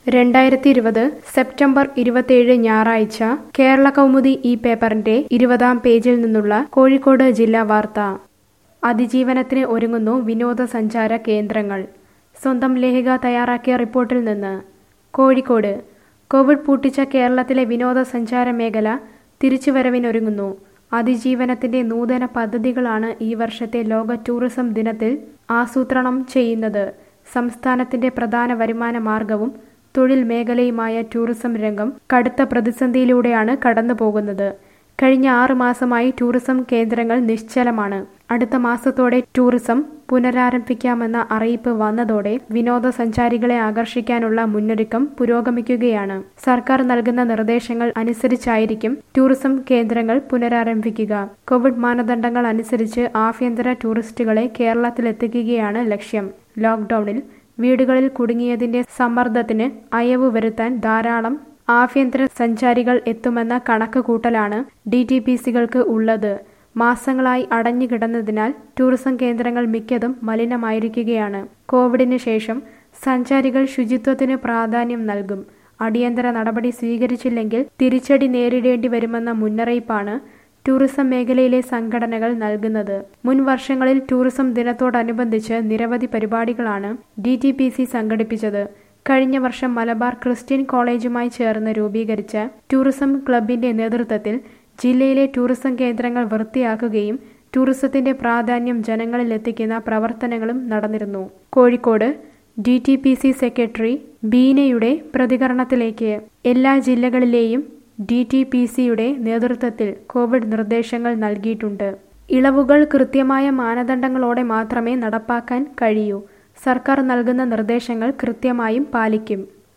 രണ്ടായിരത്തി ഇരുപത് സെപ്റ്റംബർ ഇരുപത്തിയേഴ് ഞായറാഴ്ച കേരള കൗമുദി ഈ പേപ്പറിന്റെ ഇരുപതാം പേജിൽ നിന്നുള്ള കോഴിക്കോട് ജില്ലാ വാർത്ത അതിജീവനത്തിന് ഒരുങ്ങുന്നു വിനോദസഞ്ചാര കേന്ദ്രങ്ങൾ സ്വന്തം ലേഖിക തയ്യാറാക്കിയ റിപ്പോർട്ടിൽ നിന്ന് കോഴിക്കോട് കോവിഡ് പൂട്ടിച്ച കേരളത്തിലെ വിനോദസഞ്ചാര മേഖല തിരിച്ചുവരവിനൊരുങ്ങുന്നു അതിജീവനത്തിന്റെ നൂതന പദ്ധതികളാണ് ഈ വർഷത്തെ ലോക ടൂറിസം ദിനത്തിൽ ആസൂത്രണം ചെയ്യുന്നത് സംസ്ഥാനത്തിന്റെ പ്രധാന വരുമാന മാർഗവും തൊഴിൽ മേഖലയുമായ ടൂറിസം രംഗം കടുത്ത പ്രതിസന്ധിയിലൂടെയാണ് കടന്നുപോകുന്നത് കഴിഞ്ഞ ആറു മാസമായി ടൂറിസം കേന്ദ്രങ്ങൾ നിശ്ചലമാണ് അടുത്ത മാസത്തോടെ ടൂറിസം പുനരാരംഭിക്കാമെന്ന അറിയിപ്പ് വന്നതോടെ വിനോദസഞ്ചാരികളെ ആകർഷിക്കാനുള്ള മുന്നൊരുക്കം പുരോഗമിക്കുകയാണ് സർക്കാർ നൽകുന്ന നിർദ്ദേശങ്ങൾ അനുസരിച്ചായിരിക്കും ടൂറിസം കേന്ദ്രങ്ങൾ പുനരാരംഭിക്കുക കോവിഡ് മാനദണ്ഡങ്ങൾ അനുസരിച്ച് ആഭ്യന്തര ടൂറിസ്റ്റുകളെ കേരളത്തിലെത്തിക്കുകയാണ് ലക്ഷ്യം ലോക്ഡൌണിൽ വീടുകളിൽ കുടുങ്ങിയതിന്റെ സമ്മർദ്ദത്തിന് അയവ് വരുത്താൻ ധാരാളം ആഭ്യന്തര സഞ്ചാരികൾ എത്തുമെന്ന കണക്കുകൂട്ടലാണ് ഡി ടി പി സികൾക്ക് ഉള്ളത് മാസങ്ങളായി അടഞ്ഞുകിടന്നതിനാൽ ടൂറിസം കേന്ദ്രങ്ങൾ മിക്കതും മലിനമായിരിക്കുകയാണ് കോവിഡിന് ശേഷം സഞ്ചാരികൾ ശുചിത്വത്തിന് പ്രാധാന്യം നൽകും അടിയന്തര നടപടി സ്വീകരിച്ചില്ലെങ്കിൽ തിരിച്ചടി നേരിടേണ്ടി വരുമെന്ന മുന്നറിയിപ്പാണ് ടൂറിസം മേഖലയിലെ സംഘടനകൾ നൽകുന്നത് മുൻ വർഷങ്ങളിൽ ടൂറിസം ദിനത്തോടനുബന്ധിച്ച് നിരവധി പരിപാടികളാണ് ഡി ടി പി സി സംഘടിപ്പിച്ചത് കഴിഞ്ഞ വർഷം മലബാർ ക്രിസ്ത്യൻ കോളേജുമായി ചേർന്ന് രൂപീകരിച്ച ടൂറിസം ക്ലബിന്റെ നേതൃത്വത്തിൽ ജില്ലയിലെ ടൂറിസം കേന്ദ്രങ്ങൾ വൃത്തിയാക്കുകയും ടൂറിസത്തിന്റെ പ്രാധാന്യം ജനങ്ങളിൽ എത്തിക്കുന്ന പ്രവർത്തനങ്ങളും നടന്നിരുന്നു Kozhikode D T P C secretary ബീനയുടെ പ്രതികരണത്തിലേക്ക് എല്ലാ ജില്ലകളിലെയും ഡി ടി പി സിയുടെ നേതൃത്വത്തിൽ കോവിഡ് നിർദ്ദേശങ്ങൾ നൽകിയിട്ടുണ്ട് ഇളവുകൾ കൃത്യമായ മാനദണ്ഡങ്ങളോടെ മാത്രമേ നടപ്പാക്കാൻ കഴിയൂ സർക്കാർ നൽകുന്ന നിർദ്ദേശങ്ങൾ കൃത്യമായും പാലിക്കും